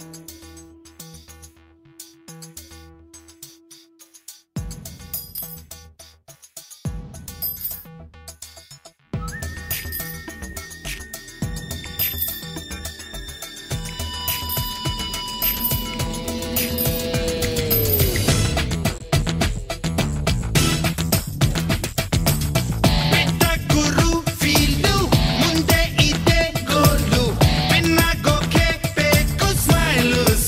ಬೆಟ್ಟ ಗುರು ಫೀಲ್ಡು ಮುಂದೆ ಇದೆ ಗೋಲು ಬೆನ್ನಾಗೋಕೆ ಬೇಕು ಸ್ಮೈಲು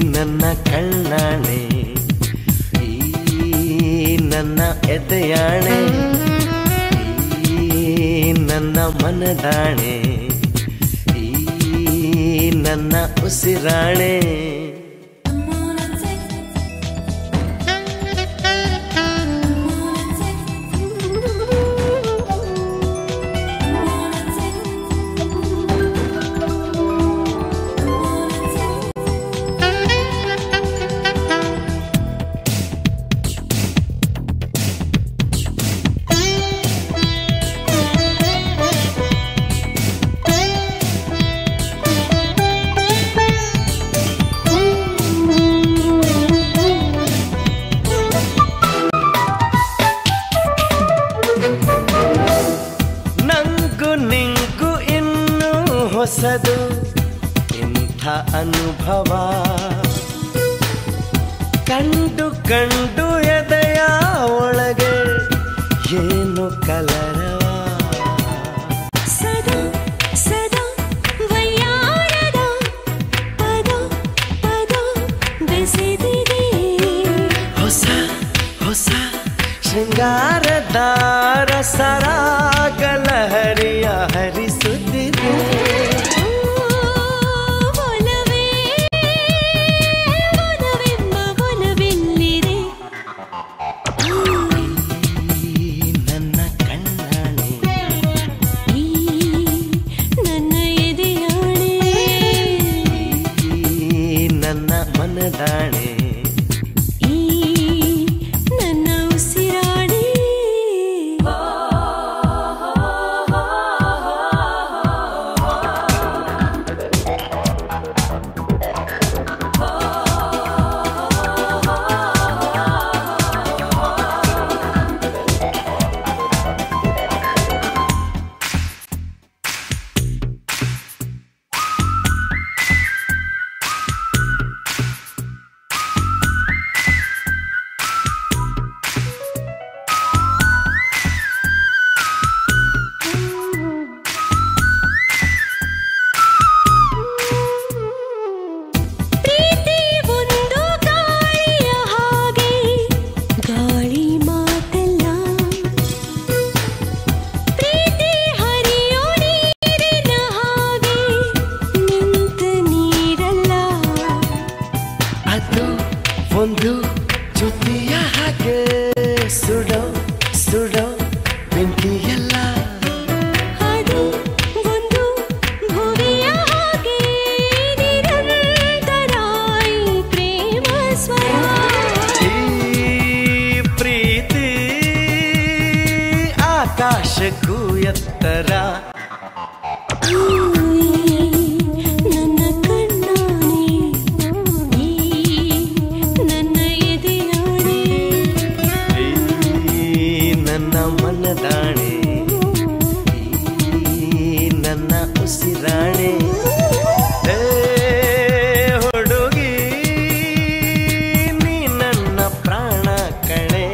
ನನ್ನ ಕಣ್ಣಾಣೆ ಈ ನನ್ನ ಎದೆಯಾಣೆ ಈ ನನ್ನ ಮನದಾಣೆ ಈ ನನ್ನ ಉಸಿರಾಣೆ ನಂಗು ನಿಂಗು ಇನ್ನೂ ಹೊಸದು ಇಂಥ ಅನುಭವ ಕಂಡು ಕಂಡು ಎದೆಯ ಒಳಗೆ ಏನು ಕಲರವ ಸದಾ ಸದಾ ವಯ್ಯಾರದ ಪದ ಪದ ಬೆಸೆದಿದೆ ಹೊಸ ಹೊಸ ಶೃಂಗಾರದಾರ ಸರಾಗಲ ಹರಿಯ ಹರಿಸುತ್ತಿದೆ ಒಲವೇ ಒಲವೆಂಬ ಒಲವೆಲ್ಲಿದೆ ಈ ನನ್ನ ಕಣ್ಣಾಣೆ ಈ ನನ್ನ ಎದೆಯಾಣೆ ಈ ನನ್ನ ಮನದಾಣೆ ಈ ನನ್ನ ಉಸಿರಾಣೆ ಪ್ರೀತಿ ಒಂದು ಗಾಳಿಯ ಹಾಗೆ ಗಾಳಿ ಮಾತಲ್ಲ ಪ್ರೀತಿ ಹರಿಯೋ ನೀರಿನ ಹಾಗೆ ನಿಂತ ನೀರಲ್ಲ ಅದು ಒಂದು ಜೊತೆಯ ಹಾಗೆ ಸುಡೋ ಸುಡೋ ಬೆಂಕಿಯಲ್ಲ ಅದು ಒಂದು ಭುವಿಯ ಹಾಗೆ ನಿರಂತರ ಈ ಪ್ರೇಮ ಸ್ವರ ಈ ಪ್ರೀತಿ ಆಕಾಶಕ್ಕೂ ಎತ್ತರ ನನ್ನ ಕಣ್ಣಾಣೆ ಈ ನನ್ನ ಎದೆಯಾಣೆ ಈ ನನ್ನ ಮನದಾಣೆ ಈ ನನ್ನ ಉಸಿರಾಣೆ ಏ ಹುಡುಗಿ ನೀ ನನ್ನ ಪ್ರಾಣ ಕಣೆ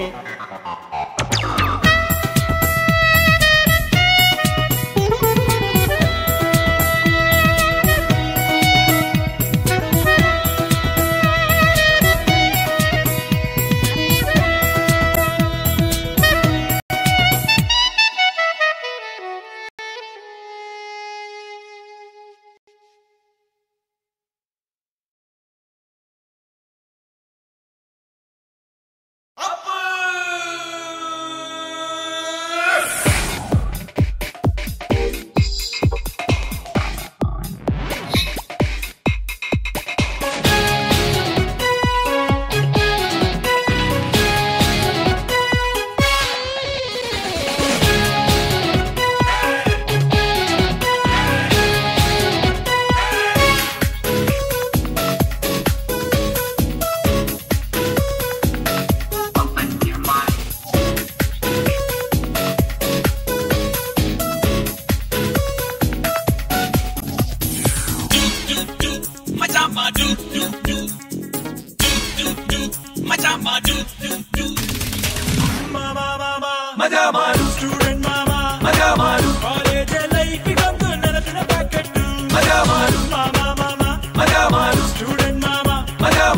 ಮಜಾ ಮಾಡು ಸ್ಟೂಡೆಂಟ್ ಮಾಮ ಮಜಾ ಮಾಡು ಕಾಲೇಜ್ ಲೈಫಿಗೊಂದು ನೆನಪಿನ ಪ್ಯಾಕೆಟ್ ಮಜಾ ಮಾಡು ಮಾಮ ಮಾಮ ಮಜಾ ಮಾಡು ಸ್ಟೂಡೆಂಟ್ ಮಾಮ ಮಜಾ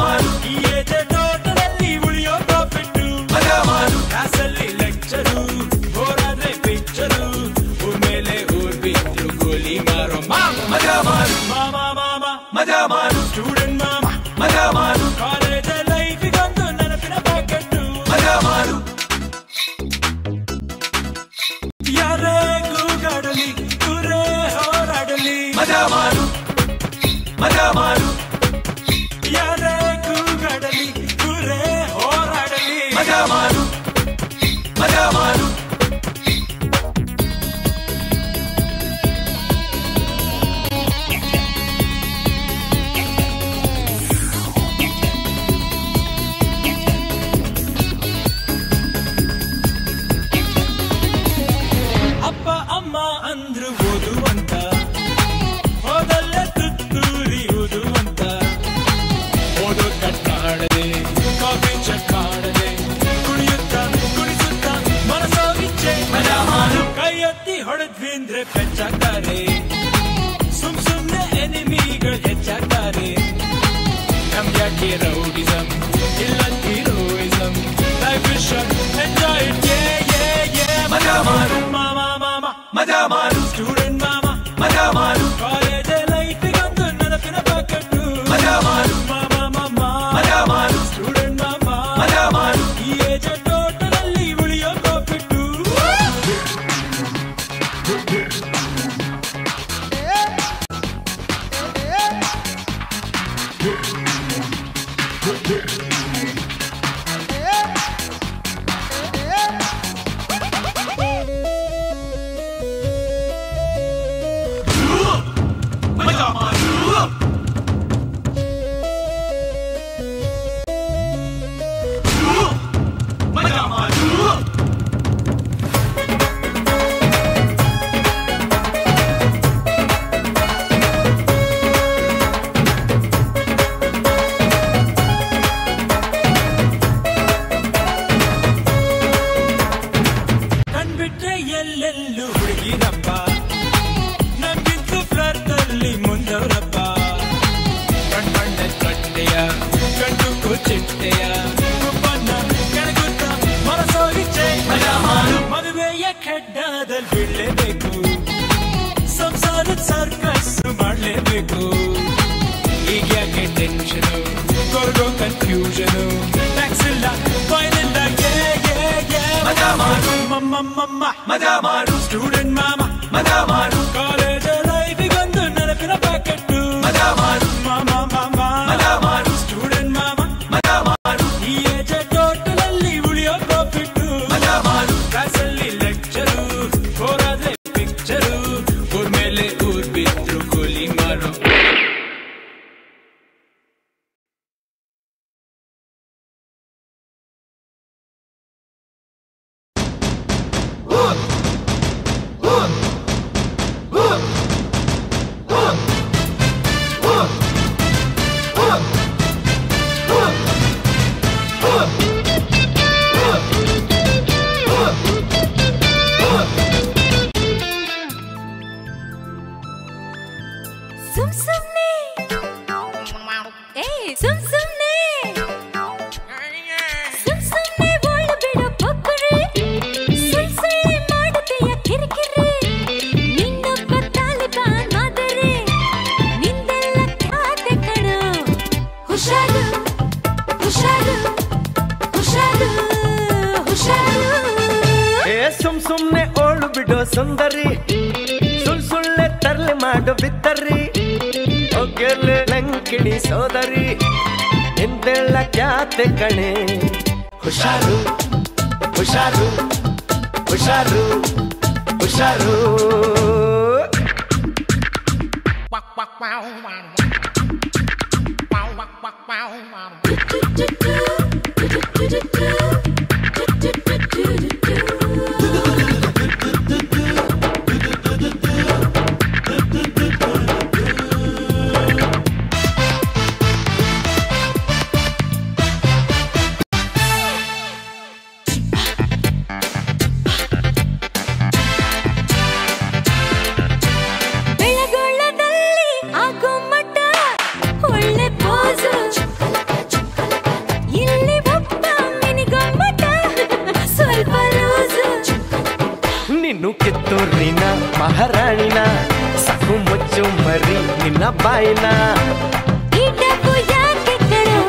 ಮಜಾ ಮಾಡು ಕಾಲೇಜ ಲೈಫಿಗೊಂದು ನೆನಪಿನ ಪ್ಯಾಕೆಟ್ ಮಜಾ ಮಾಡು ಯಾರೇ ಕೂಗಾಡಲಿ ಕುರೇ ಹೋರಾಡಲಿ ಮಜಾ ಮಾಡು ಮಜಾ ಮಾಡು ಯಾರೇ ಕೂಗಾಡಲಿ ಕುರೇ ಹೋರಾಡಲಿ ಮಜಾ ಮಾಡು ಮಜಾ ಮಾಡು ಅಪ್ಪ ಅಮ್ಮ ಅಂದ್ರು ಓದು ಅಂತ ಹೋದಲ್ಲೇ ತುತ್ತೂರಿಯುವುದು ಅಂತ ಓದು ಕಟ್ಟಾಡದೆ ಕಾಫಿ ಚಟ್ಟಾಡದೆ ಕುಣಿಯುತ್ತ ಕುಣಿಸುತ್ತ ಮನಸೋಗಿಚ್ಚೆ ಮಜಾ ಮಾಡು ಕೈ ಎತ್ತಿ ಹೊಡೆದ್ವಿ ಅಂದ್ರೆ ಪೆಚ್ಚಾಗ್ತಾರೆ ಸುಮ್ ಸುಮ್ನೆ ಎನಿಮಿಗಳು ಹೆಚ್ಚಾಗ್ತಾರೆ ನಮ್ಗ್ಯಾಕೆ ರೌಡಿಸಮ್ ಇಲ್ಲ heroism life is short enjoy it ಯೇ ಯೇ ಯೇ ಮಜಾ ಮಾಡು ಮಾಮ ಮಾಮ ಮಜಾ ಮಾಡು ಸ್ಟೂಡೆಂಟ್ ಮಾಮ ಮಜಾ ಮಾಡು ಕಾಲೇಜ್ ಲೈಫಿಗೊಂದು ನೆನಪಿನ ಪ್ಯಾಕೆಟ್ ಮಜಾ ಮಾಡು ಮಾಮ ಮಾಮ ಮಜಾ ಮಾಡು ಸ್ಟೂಡೆಂಟ್ ಮಾಮ ಮಜಾ ಮಾಡು ಈ ಏಜ್ ಟೋಟಲಲ್ಲಿ ಉಳಿಯೋ ಪ್ರಾಫಿಟ್ಟು ಮಜಾ ಮಾಡು ಮಜಾ ಮಾಡು ಕಣ್ಬಿಟ್ರೆ ಎಲ್ಲೆಲ್ಲೂ ಹುಡುಗಿರಪ್ಪ ನಮ್ಗಿಂತೂ ಫ್ಲರ್ದಲ್ಲಿ ಮುಂದವರಪ್ಪ ಕಣ್ಮಣ್ಣ ಕಟ್ಟೆಯ ಕಣ್ಣು ಕೊಚ್ಚಿಟ್ಟೆಯ ಕುಪ್ಪನ್ನ ಕೆಣಗುತ್ತ ಮನಸೋಗಿಚ್ಚೆ ಮಜಾ ಮಾಡು ಮದುವೆಯ ಖಡ್ಡದಲ್ಲಿ ಬೀಳಲೇಬೇಕು ಸಂಸಾರದ ಸರ್ಕಸ್ ಮಾಡಲೇಬೇಕು ಈಗ ಯಾಕೆ ಟೆನ್ಷನು ಕೊರಗೋ ಕನ್ಫ್ಯೂಷನು ಟ್ಯಾಕ್ಸ್ ಇಲ್ಲ ಫೈನ್ ಇಲ್ಲ ಯೇ ಯೇ ಯೇ ಮಜಾ ಮಾಡು ಮಮ್ಮ ಮಮ್ಮ ಮಜಾ ಮಾಡು ಸ್ಟೂಡೆಂಟ್ ಮಾಮ ಮಜಾ ಮಾಡು ಕಾಲೇಜ್ ಲೈಫಿಗೊಂದು ನೆನಪಿನ ಪ್ಯಾಕೆಟ್ ಮಜಾ ಮಾಡು ಮಾಮ ಮಾಮ ಮಜಾ ಮಾಡು ಸ್ಟೂಡೆಂಟ್ ಮಾಮ ಮಜಾ ಮಾಡು ಈ ಏಜ್ ಟೋಟಲಲ್ಲಿ ಉಳಿಯೋ ಪ್ರಾಫಿಟ್ ಮಜಾ ಮಾಡು ಕ್ಲಾಸಲ್ಲಿ ಲೆಕ್ಚರು ಹೋರಾದ್ರೆ ಪಿಕ್ಚರು ಊರ್ ಮೇಲೆ ಊರ್ ಬಿದ್ರು ಕೂಲಿ ಮಾರೋ ಸುಮ್ ಸುಮ್ನೆ ಏ ಸುಮ್ ಸುಮ್ನೆ ಸುಮ್ ಸುಮ್ನೆ ಬಾಳು ಬಿಡು ಪೊಕ್ಕರೆ ಸುಳ್ ಸುಳ್ಳೆ ಮಾಡುತ್ತೆಯ ಕಿರಿಕಿರಿ ನಿನ್ನೊಬ್ಬ ತಾಲಿಬಾನ್ ಮಾದರಿ ನಿಂದೆಲ್ಲ ಖಾತೆ ಕಣೋ ಹುಷಾರು ಹುಷಾರು ಹುಷಾರು ಹುಷಾರು ಏ ಸುಮ್ ಸುಮ್ನೆ ಓಳು ಬಿಡೋ ಸುಂದರಿ ಸುಳ್ ಸುಳ್ಳೆ ತರ್ಲೆ ಮಾಡೋ ಬಿದ್ದರಿ ಒಗ್ಗೆಲೆ ಲಂಕಿಣಿ ಸೋದರಿ ಎಂದೆಲ್ಲ ಖ್ಯಾತೆ ಕಣೆ ಹುಷಾರು ಹುಷಾರು ಹುಷಾರು ಹುಷಾರು ಬೆಳಗೊಳ್ಳದಲ್ಲಿ ಆಗೋ ಮಟ್ಟ ಒಳ್ಳೆ ಪೋಸು ಇಲ್ಲಿ ಒಬ್ಬ ಮಿನಿಗೊಮ್ಮಟ ಸ್ವಲ್ಪ ಲೂಸು ನಿನ್ನು ಕಿತ್ತೂರಿನ ಮಹಾರಾಣಿನ ಸಾಕು ಮುಚ್ಚು ಮರಿ ನಿನ್ನ ಬಾಯಿನ ಈ ಡಬ್ಬು ಯಾಕೆ ಕಣೋ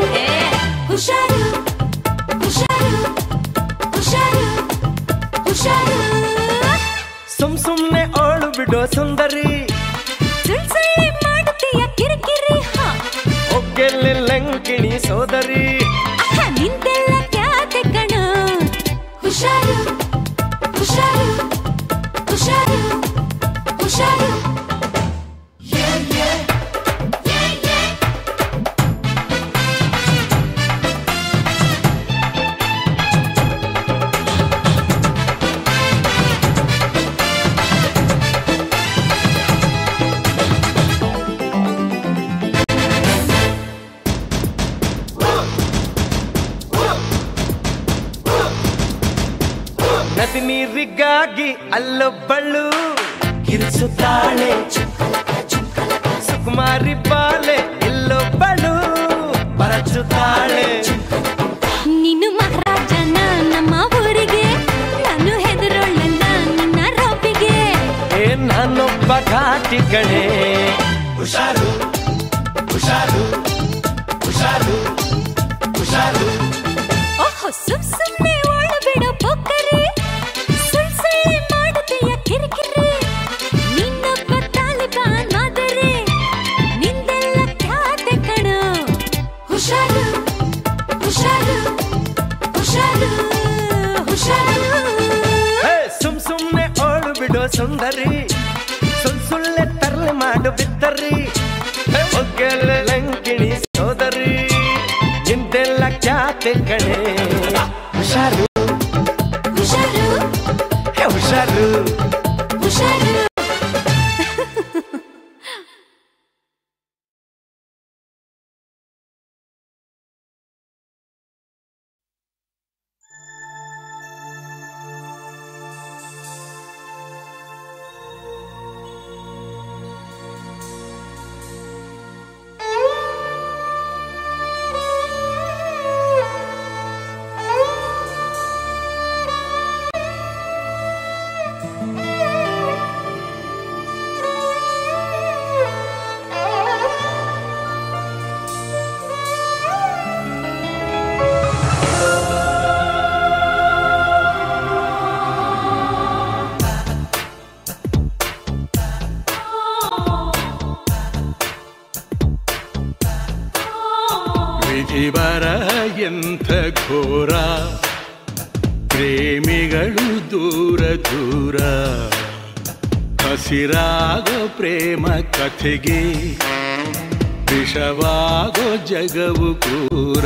ಬಿಡೋ ಸುಂದರಿ ಸುಳ್ ಸುಳ್ಳಿ ಮಾಡುತ್ತೀಯ ಕಿರಿಕಿರಿ ಹಾ ಒಗ್ಗೆಲ್ಲಿ ಲಂಕಿಣಿ ಸೋದರಿ ಅಹ, ನಿಂದೆಲ್ಲ ಖ್ಯಾತೆ ಕಣ ಹುಷಾರು ಹುಷಾರು ಹುಷಾರು ಹುಷಾರು ನದಿ ನೀರಿಗಾಗಿ ಅಲ್ಲೊಬ್ಬಳು ಕಿರಿಸುತ್ತಾಳೆ ಸುಕುಮಾರಿ ಬಾಲೆ ಇಲ್ಲೊಬ್ಬಳು ಬರಚುತ್ತಾಳೆ ನೀನು ಮಹಾರಾಜನ ನಮ್ಮ ಊರಿಗೆ ನಾನು ಹೆದರೋಳಲ್ಲ ನಿನ್ನ ರೋಪಿಗೆ ಏ ನಾನೊಬ್ಬ ಘಾಟಿ ಕಣೆ ಹುಷಾರು ಹುಷಾರು ಹುಷಾರು ಹುಷಾರು ಓಹೋ ಸುಮ್ ಸುಮ್ನೆ ಒಳ ಬಿಡೋ ಪೊಕ್ಕರಿ ಸುಳ್ ಸುಳ್ಳಿ ಮಾಡುತ್ತೀಯ ಕಿರಿಕಿರಿ ನಿನ್ನೊಬ್ಬ ತಾಲಿಬಾನ್ ಮಾದರಿ ನಿಂದೆಲ್ಲ ಖ್ಯಾತೆ ಕಣ ಹುಷಾರು ಹುಷಾರು ಹುಷಾರು ಹುಷಾರು ಏ ಸುಮ್ ಸುಮ್ನೆ ಓಳು ಬಿಡೋ ಸುಂದರಿ ಸುಳ್ ಸುಳ್ಳೆ ತರಲೆ ಮಾಡು ಬಿದ್ದರಿ ಒಗ್ಗೆಲೆ ಲಂಕಿಣಿ ಸೋದರಿ ನಿಂದೆಲ್ಲ ಖ್ಯಾತೆ ಕಣೆ ಹುಷಾರು ಹುಷಾರು ಹೇ ಹುಷಾರು ಹುಷಾರು ವಿಧಿ ಬರ ಎಂಥ ಘೋರ ಪ್ರೇಮಿಗಳು ದೂರ ದೂರ ಹಸಿರಾಗೋ ಪ್ರೇಮ ಕಥೆಗೆ ವಿಷವಾಗೋ ಜಗವು ಕೂರ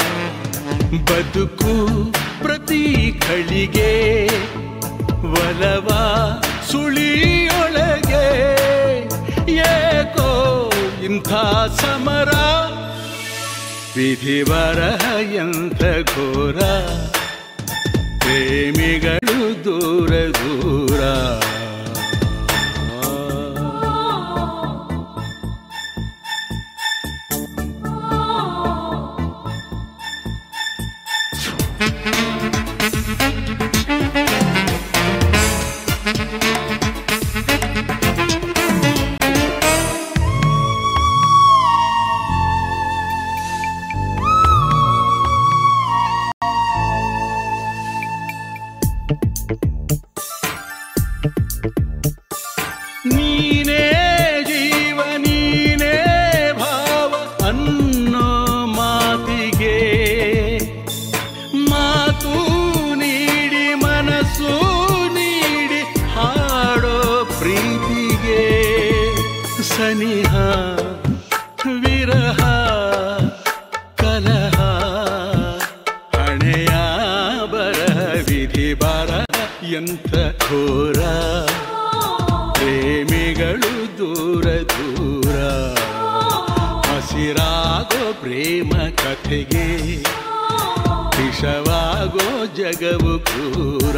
ಬದುಕು ಪ್ರತಿ ಖಳಿಗೆ ಒಲವ ಸುಳಿಯೊಳಗೆ ಏಕೋ ಇಂಥ ಸಮರ ವಿಧಿ ಬರಹ ಎಂಥ ಘೋರ ಪ್ರೇಮಿಗಳು ದೂರ ದೂರ ನೀನೇ ಜೀವ ನೀನೇ ಭಾವ ಅನ್ನೋ ಮಾತಿಗೆ ಮಾತು ನೀಡಿ ಮನಸ್ಸು ನೀಡಿ ಹಾಡೋ ಪ್ರೀತಿಗೆ ಸನಿಹ ವಿರಹ ಕಲಹ ಹಣೆಯ ಬರಹ ವಿಧಿ ಬರ ಎಂಥ ಘೋರ ಪ್ರೇಮಿಗಳು ದೂರ ದೂರ ಹಸಿರಾಗೋ ಪ್ರೇಮ ಕಥೆಗೆ ವಿಷವಾಗೋ ಜಗವು ಕೂರ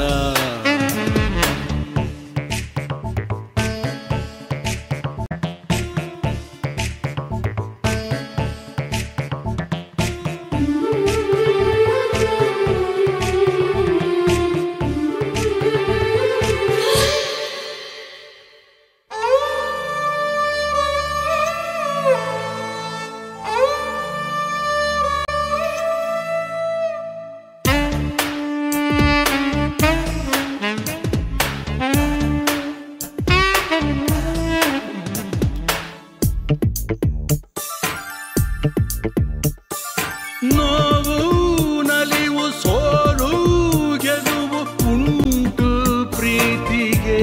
ನೋವು ನಲಿವು ಸೋಲು ಗೆಲುವು ಉಂಟು ಪ್ರೀತಿಗೆ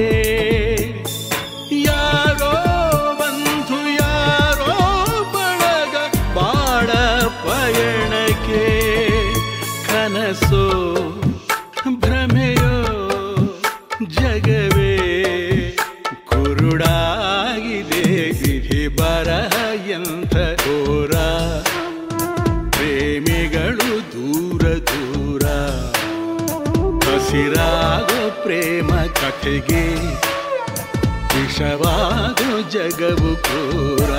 ಯಾರೋ ಬಂಧು ಯಾರೋ ಬಳಗ ಬಾಳ ಪಯಣಕ್ಕೆ ಕನಸೋ ಭ್ರಮೆಯೋ ಜಗವೇ ಕುರುಡಾಗಿದೆ ವಿಧಿ ಬರಹ ಎಂಥ ಘೋರ ಪ್ರೇಮಿಗಳು ದೂರ ದೂರ ಹಸಿರಾಗೋ ಪ್ರೇಮ ಕಥೆಗೆ ವಿಷವಾಗೋ ಜಗವು ಕ್ರೂರ